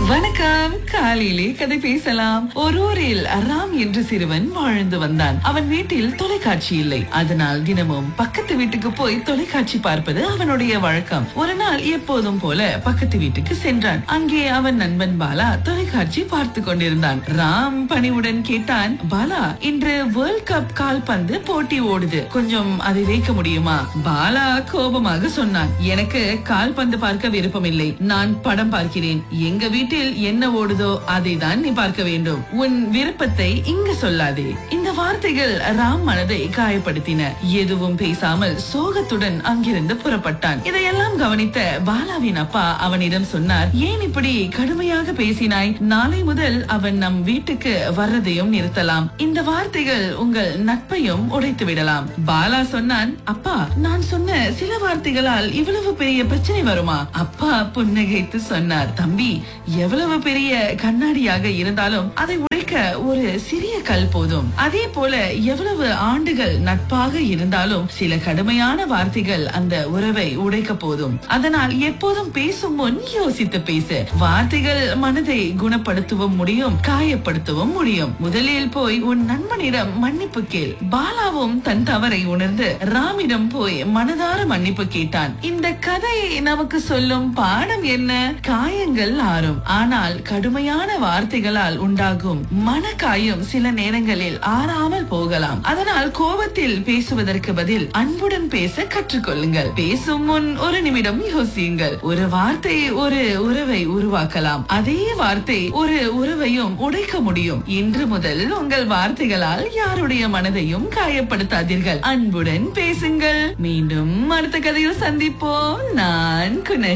வணக்கம் காலையிலே கதை பேசலாம் ஒரு ஊரில் ராம் என்ற சிறுவன் வாழ்ந்து வந்தான் அவன் வீட்டில் தொலைக்காட்சி இல்லை அதனால் தினமும் பக்கத்து வீட்டுக்கு போய் தொலைக்காட்சி பார்ப்பது அவனுடைய வழக்கம் ஒரு நாள் எப்போதும் போல பக்கத்து வீட்டுக்கு சென்றான் அங்கே அவன் நண்பன் பாலா தொலைக்காட்சி பார்த்து கொண்டிருந்தான் ராம் பணிவுடன் கேட்டான் பாலா இன்று வேர்ல்ட் கப் கால்பந்து போட்டி ஓடுது கொஞ்சம் அதை வைக்க முடியுமா பாலா கோபமாக சொன்னான் எனக்கு கால்பந்து பார்க்க விருப்பமில்லை நான் படம் பார்க்கிறேன் எங்க வீட்டில் என்ன ஓடுதோ அதை தான் நீ பார்க்க வேண்டும் உன் விருப்பத்தை இங்கு சொல்லாதே இந்த வார்த்தைகள் ராம் மனதை காயப்படுத்தின எதுவும் பேசாமல் சோகத்துடன் அங்கிருந்து புறப்பட்டான் இதையெல்லாம் கவனித்த பாலாவின் அப்பா அவனிடம் சொன்னார் ஏன் இப்படி கடுமையாக பேசினாய் நாளை முதல் அவன் நம் வீட்டுக்கு வர்றதையும் நிறுத்தலாம் இந்த வார்த்தைகள் உங்கள் நட்பையும் உடைத்து விடலாம் பாலா சொன்னான் அப்பா நான் சொன்ன சில வார்த்தைகளால் இவ்வளவு பெரிய பிரச்சனை வருமா அப்பா புன்னகைத்து சொன்னார் தம்பி எவ்வளவு பெரிய கண்ணாடியாக இருந்தாலும் அதை உடைக்க ஒரு சிறிய கல் போதும் அதே போல எவ்வளவு ஆண்டுகள் நட்பாக இருந்தாலும் சில கடுமையான வார்த்தைகள் அந்த உறவை உடைக்க போதும் அதனால் எப்போதும் பேசும் முன் யோசித்து பேசு வார்த்தைகள் மனதை குணப்படுத்தவும் முடியும் காயப்படுத்தவும் முடியும் முதலில் போய் உன் நண்பனிடம் மன்னிப்பு கேள் பாலாவும் தன் தவறை உணர்ந்து ராமிடம் போய் மனதார மன்னிப்பு கேட்டான் இந்த கதை நமக்கு சொல்லும் பாடம் என்ன காயங்கள் ஆறும் ஆனால் கடுமையான வார்த்தைகளால் உண்டாகும் மனக்காயம் சில நேரங்களில் ஆறாமல் போகலாம் அதனால் கோபத்தில் பேசுவதற்கு பதில் அன்புடன் பேச கற்றுக்கொள்ளுங்கள் பேசும் முன் ஒரு நிமிடம் யோசியுங்கள் ஒரு வார்த்தை ஒரு உறவை உருவாக்கலாம் அதே வார்த்தை ஒரு உறவையும் உடைக்க முடியும் இன்று முதல் உங்கள் வார்த்தைகளால் யாருடைய மனதையும் காயப்படுத்தாதீர்கள் அன்புடன் பேசுங்கள் மீண்டும் அடுத்த கதையில் சந்திப்போம் நான் குண